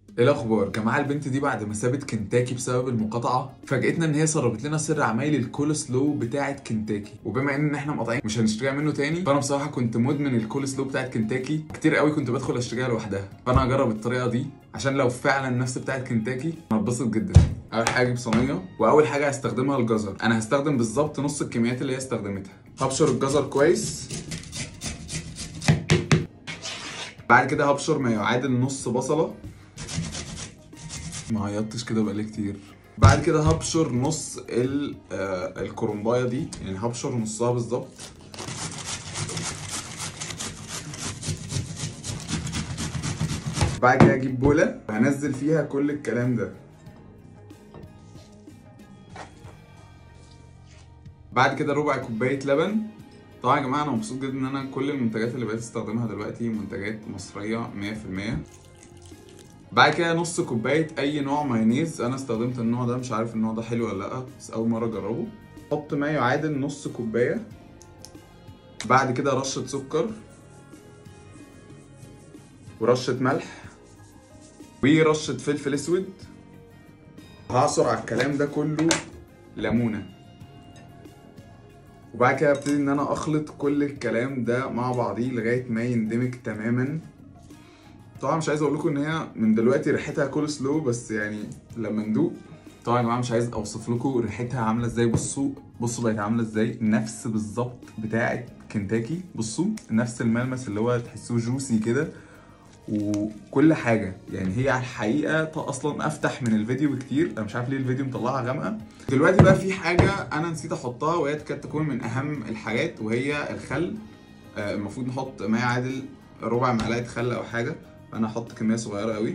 ايه الاخبار جماعه البنت دي بعد ما سابت كنتاكي بسبب المقاطعه فاجئتنا ان هي سربت لنا سر عمايل الكول سلو بتاعه كنتاكي وبما ان احنا مقاطعين مش هنشتريها منه تاني فانا بصراحه كنت مدمن الكول سلو بتاعه كنتاكي كتير قوي كنت بدخل اشتريها لوحدها فانا هجرب الطريقه دي عشان لو فعلا نفس بتاعه كنتاكي انا هتبسط جدا اول حاجه اجيب صينيه واول حاجه هستخدمها الجزر انا هستخدم بالظبط نص الكميات اللي هي استخدمتها هبشر الجزر كويس بعد كده هبشر ما يعادل نص بصله ما عيطتش كده بقالي كتير بعد كده هبشر نص ال آه الكرنبايه دي يعني هبشر نصها بالظبط بعد كده اجيب بوله هنزل فيها كل الكلام ده بعد كده ربع كوبايه لبن طبعا يا جماعه انا مبسوط جدا ان انا كل المنتجات اللي بقيت استخدمها دلوقتي منتجات مصريه 100% بعد كده نص كوبايه اي نوع مايونيز انا استخدمت النوع ده مش عارف النوع ده حلو ولا لا بس اول مره اجربه حط ما يعادل نص كوبايه بعد كده رشه سكر ورشه ملح ورشه فلفل اسود هعصر على الكلام ده كله ليمونه وبعد كده ابتدي ان انا اخلط كل الكلام ده مع بعضيه لغايه ما يندمج تماما طبعا مش عايز اقول لكم ان هي من دلوقتي ريحتها كول سلو بس يعني لما ندوق طبعا يا جماعه مش عايز اوصف لكم ريحتها عامله ازاي بصوا بصوا بقت عامله ازاي نفس بالظبط بتاعه كنتاكي بصوا نفس الملمس اللي هو تحسوه جوسي كده وكل حاجه يعني هي على الحقيقه اصلا افتح من الفيديو بكتير انا مش عارف ليه الفيديو مطلعها غامقه دلوقتي بقى في حاجه انا نسيت احطها وهي تكاد تكون من اهم الحاجات وهي الخل آه، المفروض نحط ما يعادل ربع معلقه خل او حاجه فانا هحط كميه صغيره قوي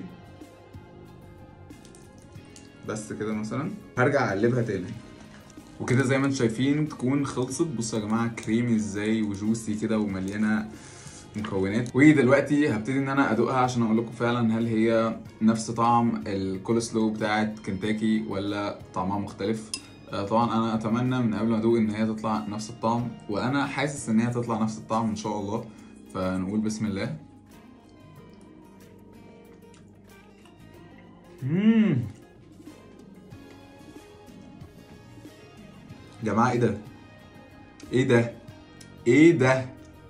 بس كده مثلا هرجع اقلبها تاني وكده زي ما انتم شايفين تكون خلصت بصوا يا جماعه كريمي ازاي وجوسي كده ومليانه مكونات ودلوقتي هبتدي ان انا ادوقها عشان اقول لكم فعلا هل هي نفس طعم الكول سلو بتاعت كنتاكي ولا طعمها مختلف آه، طبعا انا اتمنى من قبل ما ادوق ان هي تطلع نفس الطعم وانا حاسس ان هي تطلع نفس الطعم ان شاء الله فنقول بسم الله مم. جماعة ايه ده؟ ايه ده؟ ايه ده؟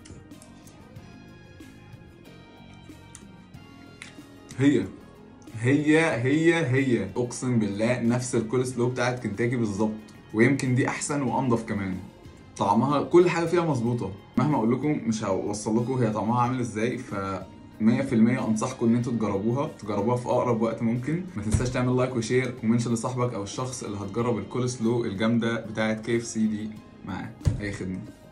هي هي هي هي اقسم بالله نفس الكول سلو بتاعت كنتاكي بالظبط ويمكن دي احسن وانضف كمان طعمها كل حاجه فيها مظبوطه مهما اقول لكم مش هوصل لكم هي طعمها عامل ازاي ف 100% انصحكم ان انتوا تجربوها تجربوها في اقرب وقت ممكن ما تنساش تعمل لايك وشير ومنشن لصاحبك او الشخص اللي هتجرب الكول سلو الجامده بتاعت كي اف سي دي معاه اي خدمه